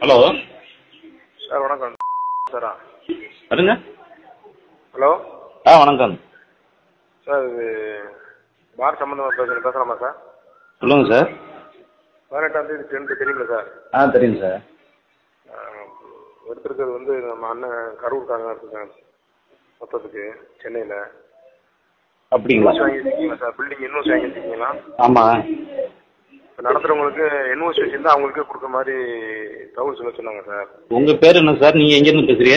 Hello sir வணக்கம் சாரா வருங்க hello ஆ வணக்கம் சார் இது பார் சம்மந்தமாக பேசுகிறேன் பேசலாமா சார் சொல்லுங்கள் சார் பதினெட்டாம் தேதி டென்த்து தெரியுங்களா சார் ஆ தெரியும் சார் ஆஹ், எடுத்திருக்கிறது வந்து நம்ம அண்ணன் கரூர்காரங்க எடுத்துருக்காங்க மொத்தத்துக்கு சென்னையில் அப்படிங்களா இன்வெஸ்ட் வாங்கி வச்சிருக்கீங்களா சார் பில்டிங் இன்வெஸ்ட் வாங்கி வச்சிருக்கீங்களா ஆமாம் இப்போ நடத்துகிறவங்களுக்கு இன்வெஸ்ட் வச்சிருந்தா அவங்களுக்கே கொடுக்குற மாதிரி தகவல் சொல்ல சொன்னாங்க சார் உங்கள் பேர் என்ன சார் நீங்கள் எங்கேருந்து பேசுகிறீங்க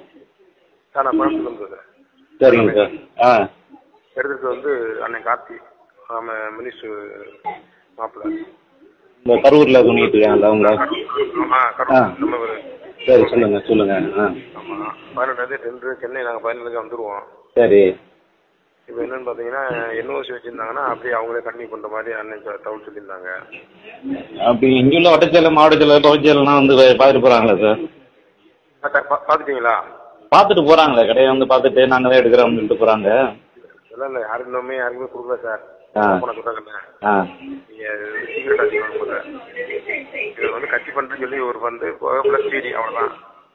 சார் நான் கோயம்புத்தூர்லேருந்து பேசுகிறேன் சரிங்க சார் ஆ எடுத்துருக்கிறது வந்து அண்ணன் கார்த்தி ஆம மினிஸ்டர் மாப்பிள்ளை இந்த கரூரில் பண்ணிட்டு இருக்காங்கல்ல அவங்க ஆ கரூர் நம்ம ஒரு சரி சொல்லுங்கள் சொல்லுங்கள் ஆ ஆமாம் பதினெட்டாந்தேதி டென்த்து சென்னை நாங்கள் பதினெட்டுக்கு வந்துடுவோம் சரி இப்போ என்னன்னு பார்த்தீங்கன்னா என்ஓசி வச்சுருந்தாங்கன்னா அப்படியே அவங்களே கண்டினியூ பண்ணுற மாதிரி அன்னைக்கு தகவல் சொல்லியிருந்தாங்க அப்படி இங்கே உள்ள வட்டச்சேலை மாவட்டச்சேலை துவச்சேலாம் வந்து பார்த்துட்டு போகிறாங்களா சார் அக்கா, பா- பார்த்துட்டீங்களா பார்த்துட்டு போகிறாங்களே கடையை வந்து பார்த்துட்டு நாங்கள் தான் எடுக்கிறோம்னு சொல்லிட்டு போகிறாங்க இல்லை இல்லை யாருக்கு இன்னுமே யாருக்குமே கொடுக்கல சார் ஆ. போன சொல்கிறாங்கல்ல ஆ நீங்கள் சீக்கிரம் வச்சுக்கோங்க போல இது வந்து கட்சி பண்ணுறேன்னு சொல்லி ஒரு வந்து ப்ளஸ் டிடி அவ்வளோதான்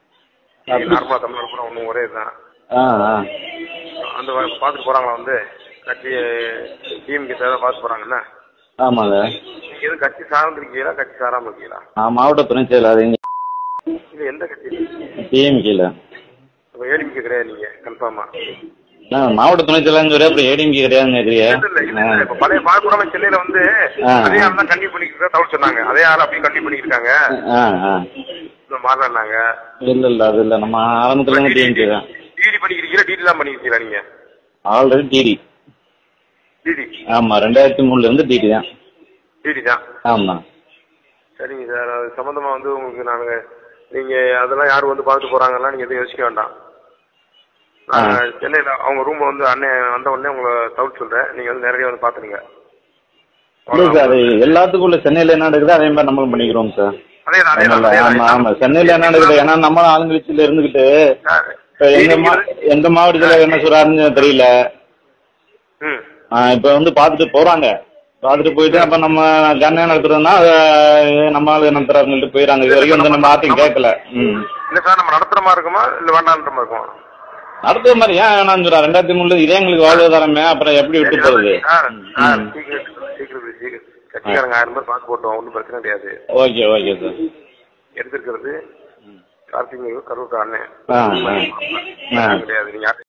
நார்மலாக தமிழ்நாடு கூட ஒன்றும் ஒரே இதுதான் ஆ ஆ அந்த வ- பார்த்துட்டு போகிறாங்களா வந்து கட்சி டிஎம்கே தேவை பார்த்து போகிறாங்கல்ல ஆமாங்க நீங்கள் எதுவும் கட்சி சார்ந்திருக்கீங்களா கட்சி சாராமல் இருக்கீங்களா நான் மாவட்ட துணை செயலாளர் இங்கே இது எந்த கட்சி டிஎம்கேல இப்போ ஏடிஎம்கே கிடையாது நீங்கள் கன்ஃபார்மாக ஆ மாவட்ட துணை செயலாளர் அப்புறம் ஏடிஎம்கே கிடையாதுன்னு இல்ல இல்ல இல்ல கேட்குறீங்க இப்ப பழைய பாலபுரம் சென்னையில வந்து ஆ. அதே ஆள் தான் கண்டிப்பா பண்ணிக்கிட்டு தவிர சொன்னாங்க அதே ஆள் அப்படியே கண்டிப்பா பண்ணிக்கிட்டாங்க ஆ ஆ இன்னும் மாறலாங்க இல்லை இல்லை அது இல்லை நம்ம ஆரம்பத்துலேருந்து டிஎம்கே தான் டிடி பண்ணிக்கிறீங்களா டிடி தான் பண்ணிக்கிறீங்களா நீங்க ஆல்ரெடி டிடி டிடி ஆமாம் ரெண்டாயிரத்தி மூணுலேருந்து டிடி தான் டிடி தான் ஆமாம் சரிங்க சார் அது சம்பந்தமா வந்து உங்களுக்கு நாங்க நீங்க அதெல்லாம் யார் வந்து பார்த்துட்டு போறாங்கன்னா நீங்க எதுவும் யோசிக்க வேண்டாம் நாங்க சென்னையில அவங்க ரூம் வந்து அண்ணன் வந்த உடனே உங்களை தவிர சொல்றேன் நீங்க வந்து நேரடியாக வந்து பாத்துருங்க இல்லை சார் எல்லாத்துக்கும் உள்ள சென்னையில் என்ன நடக்குதோ அதே மாதிரி நம்மளும் பண்ணிக்கிறோம் சார் அதே தான் அதே தான் அதனால அதே தான். ஆமாம் ஆமாம் சென்னையில் என்ன நடக்குது ஏன்னா நம்ம ஆளுங்கட்சியில் இருந்துக்கிட்டு சார், இப்போ எங்கள் மா நீங்க- எங்கள் மாவட்டத்தில் என்ன சொல்கிறாருன்னு தெரியல ம் இப்போ வந்து பார்த்துட்டு போகிறாங்க பார்த்துட்டு போயிட்டு அப்போ நம்ம கண்ணே நடத்துறோம்னா அதை நம்ம ஆளு நடத்துறாருன்னு சொல்லிட்டு போயிடறாங்க இது வரைக்கும் வந்து நம்ம யார்ட்டையும் கேட்கல ம் இல்ல சார் நம்ம நடத்துற மாதிரி இருக்குமா இல்ல வேண்டான்ற மாதிரி இருக்குமா நடத்துற மாதிரி ஏன் வேணாம்னு சொல்றா ரெண்டாயிரத்தி மூணுல இதே எங்களுக்கு வாழ்வாதாரமே அப்புறம் எப்படி விட்டு போறது சார், சார், சீக்கிரம் சீக்கிரம் சீக்கிரம் கட்சிக்காரங்க ஆயிரம் பேர் பார்க்க போட்டோம் ஒன்றும் பிரச்சனை கிடையாது ஓகே ஓகே சார் எடுத்திருக்கிறது கார்த்திகை கரூர் அண்ணன் ஆ ஆ ஆ கிடையாது நீங்க